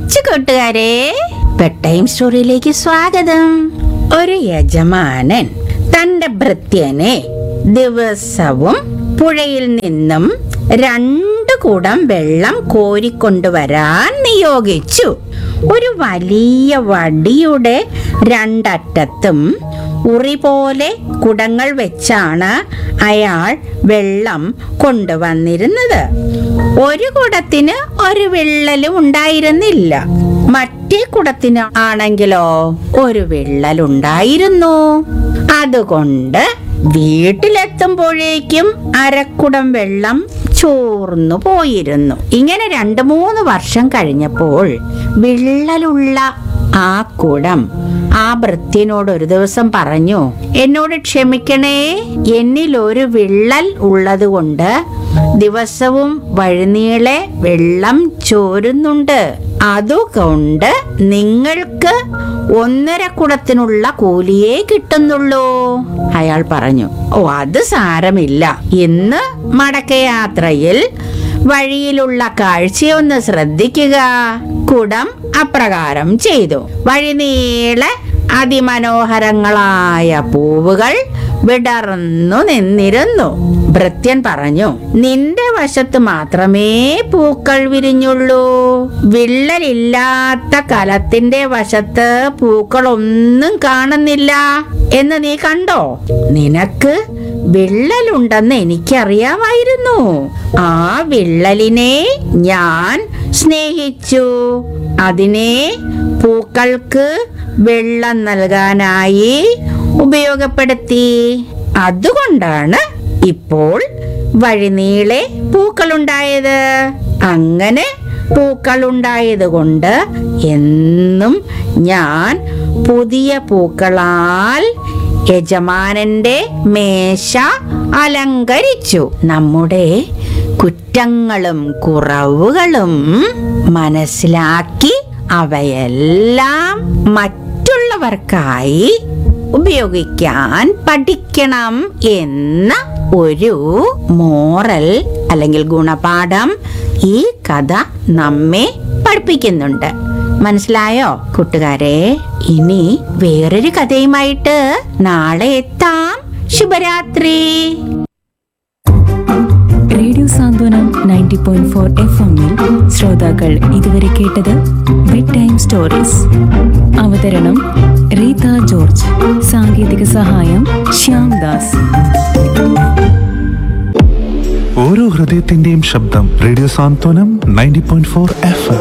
കൊച്ചു കൂട്ടുകാരെ bed time സ്റ്റോറിയിലേക്ക് സ്വാഗതം ഒരു യജമാനൻ തന്റെ ഭൃത്യനെ ദിവസവും പുഴയിൽ നിന്നും രണ്ട് കുടം വെള്ളം കോരിക്കൊണ്ടുവരാൻ നിയോഗിച്ചു ഒരു വലിയ വടിയുടെ രണ്ടറ്റത്തും ഉറി പോലെ കുടങ്ങൾ വെച്ചാണ് അയാൾ വെള്ളം കൊണ്ടുവന്നിരുന്നത് ഒരു കുടത്തിന് ഒരു വിള്ളലും ഉണ്ടായിരുന്നില്ല മറ്റേ കുടത്തിന് ആണെങ്കിലോ ഒരു വിള്ളലുണ്ടായിരുന്നു അതുകൊണ്ട് വീട്ടിലെത്തുമ്പോഴേക്കും അരക്കുടം വെള്ളം ചോർന്നു പോയിരുന്നു ഇങ്ങനെ രണ്ടു മൂന്ന് വർഷം കഴിഞ്ഞപ്പോൾ വിള്ളലുള്ള ആ കുടം ആ ഭൃത്യനോട് ഒരു ദിവസം പറഞ്ഞു എന്നോട് ക്ഷമിക്കണേ എന്നിൽ ഒരു വിള്ളൽ ഉള്ളതുകൊണ്ട് ദിവസവും വഴിനീളെ വെള്ളം ചോരുന്നുണ്ട് അതുകൊണ്ട് നിങ്ങൾക്ക് ഒന്നര കുടത്തിനുള്ള കൂലിയേ കിട്ടുന്നുള്ളൂ അയാൾ പറഞ്ഞു ഓ അത് സാരമില്ല ഇന്ന് മടക്കയാത്രയിൽ വഴിയിലുള്ള കാഴ്ചയൊന്ന് ശ്രദ്ധിക്കുക കുടം അപ്രകാരം ചെയ്തു വഴിനീളെ അതിമനോഹരങ്ങളായ പൂവുകൾ വിടർന്നു നിന്നിരുന്നു ഭൃത്യൻ പറഞ്ഞു നിന്റെ വശത്ത് മാത്രമേ പൂക്കൾ വിരിഞ്ഞുള്ളൂ വിള്ളലില്ലാത്ത കലത്തിന്റെ വശത്ത് പൂക്കളൊന്നും കാണുന്നില്ല എന്ന് നീ കണ്ടോ നിനക്ക് വിള്ളലുണ്ടെന്ന് എനിക്കറിയാമായിരുന്നു ആ വിള്ളലിനെ ഞാൻ സ്നേഹിച്ചു അതിനെ പൂക്കൾക്ക് വെള്ളം നൽകാനായി ഉപയോഗപ്പെടുത്തി അതുകൊണ്ടാണ് ഇപ്പോൾ വഴിനീളെ പൂക്കളുണ്ടായത് അങ്ങനെ പൂക്കളുണ്ടായത് കൊണ്ട് എന്നും ഞാൻ പുതിയ പൂക്കളാൽ യജമാനന്റെ മേശ അലങ്കരിച്ചു നമ്മുടെ കുറ്റങ്ങളും കുറവുകളും മനസ്സിലാക്കി അവയെല്ലാം മറ്റുള്ളവർക്കായി ഉപയോഗിക്കാൻ പഠിക്കണം എന്ന ഒരു മോറൽ അല്ലെങ്കിൽ ഗുണപാഠം ഈ കഥ നമ്മെ പഠിപ്പിക്കുന്നുണ്ട് മനസ്സിലായോ കൂട്ടുകാരെ ഇനി വേറൊരു കഥയുമായിട്ട് നാളെ എത്താം ശുഭരാത്രി radio Santhwanam ninety point four F എമ്മിൽ ശ്രോതാക്കൾ ഇതുവരെ കേട്ടത് ബെഡ് ടൈം സ്റ്റോറീസ് അവതരണം റീത ജോർജ് സാങ്കേതിക സഹായം ശ്യാം ദാസ് ഓരോ ഹൃദയത്തിന്റെയും ശബ്ദം radio Santhwanam ninety point four F